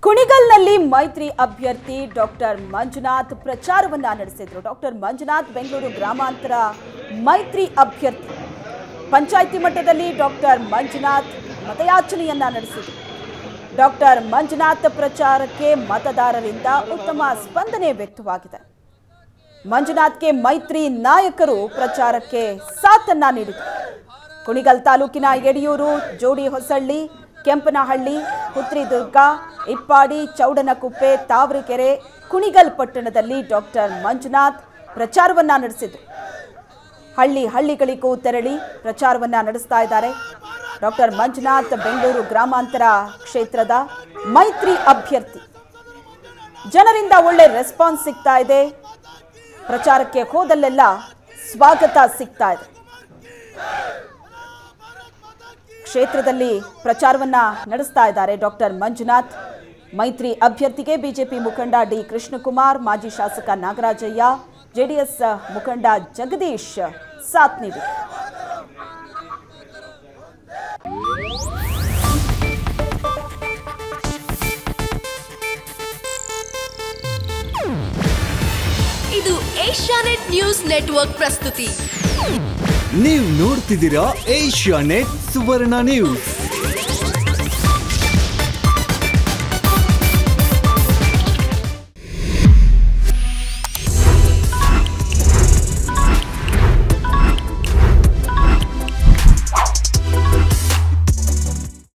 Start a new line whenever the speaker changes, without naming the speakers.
ಕುಣಿಗಲ್ನಲ್ಲಿ ಮೈತ್ರಿ ಅಭ್ಯರ್ಥಿ ಡಾಕ್ಟರ್ ಮಂಜುನಾಥ್ ಪ್ರಚಾರವನ್ನ ನಡೆಸಿದ್ರು ಡಾಕ್ಟರ್ ಮಂಜುನಾಥ್ ಬೆಂಗಳೂರು ಗ್ರಾಮಾಂತರ ಮೈತ್ರಿ ಅಭ್ಯರ್ಥಿ ಪಂಚಾಯಿತಿ ಮಟ್ಟದಲ್ಲಿ ಡಾಕ್ಟರ್ ಮಂಜುನಾಥ್ ಮತಯಾಚನೆಯನ್ನ ನಡೆಸಿದರು ಡಾಕ್ಟರ್ ಮಂಜುನಾಥ್ ಪ್ರಚಾರಕ್ಕೆ ಮತದಾರರಿಂದ ಉತ್ತಮ ಸ್ಪಂದನೆ ವ್ಯಕ್ತವಾಗಿದೆ ಮಂಜುನಾಥ್ಗೆ ಮೈತ್ರಿ ನಾಯಕರು ಪ್ರಚಾರಕ್ಕೆ ಸಾಥನ್ನ ನೀಡಿದರು ಕುಣಿಗಲ್ ತಾಲೂಕಿನ ಯಡಿಯೂರು ಜೋಡಿ ಹೊಸಳ್ಳಿ ಕೆಂಪನಹಳ್ಳಿ ಹುತ್ರಿದುರ್ಗ ಇಪ್ಪಾಡಿ ಚೌಡನಕುಪ್ಪೆ ತಾವರೆಕೆರೆ ಕುಣಿಗಲ್ ಪಟ್ಟಣದಲ್ಲಿ ಡಾಕ್ಟರ್ ಮಂಜುನಾಥ್ ಪ್ರಚಾರವನ್ನ ನಡೆಸಿದರು ಹಳ್ಳಿ ಹಳ್ಳಿಗಳಿಗೂ ತೆರಳಿ ಪ್ರಚಾರವನ್ನ ನಡೆಸ್ತಾ ಇದ್ದಾರೆ ಡಾಕ್ಟರ್ ಮಂಜುನಾಥ್ ಬೆಂಗಳೂರು ಗ್ರಾಮಾಂತರ ಕ್ಷೇತ್ರದ ಮೈತ್ರಿ ಅಭ್ಯರ್ಥಿ ಜನರಿಂದ ಒಳ್ಳೆ ರೆಸ್ಪಾನ್ಸ್ ಸಿಗ್ತಾ ಇದೆ ಪ್ರಚಾರಕ್ಕೆ ಹೋದಲ್ಲೆಲ್ಲ ಸ್ವಾಗತ ಸಿಗ್ತಾ ಇದೆ ಕ್ಷೇತ್ರದಲ್ಲಿ ಪ್ರಚಾರವನ್ನ ನಡೆಸ್ತಾ ಇದ್ದಾರೆ ಡಾಕ್ಟರ್ ಮಂಜುನಾಥ್ ಮೈತ್ರಿ ಅಭ್ಯರ್ಥಿಗೆ ಬಿಜೆಪಿ ಮುಖಂಡ ಡಿ ಕೃಷ್ಣಕುಮಾರ್ ಮಾಜಿ ಶಾಸಕ ನಾಗರಾಜಯ್ಯ ಜೆಡಿಎಸ್ ಮುಖಂಡ ಜಗದೀಶ್ ಸಾಥ್ ನೀಡಿದರು
ಇದು ಏಷ್ಯಾನೆಟ್ ನ್ಯೂಸ್ ನೆಟ್ವರ್ಕ್ ಪ್ರಸ್ತುತಿ
ನೀವು ನೋಡ್ತಿದ್ದೀರಾ ಏಷ್ಯಾ ನೆಟ್ ಸುವರ್ಣ ನ್ಯೂಸ್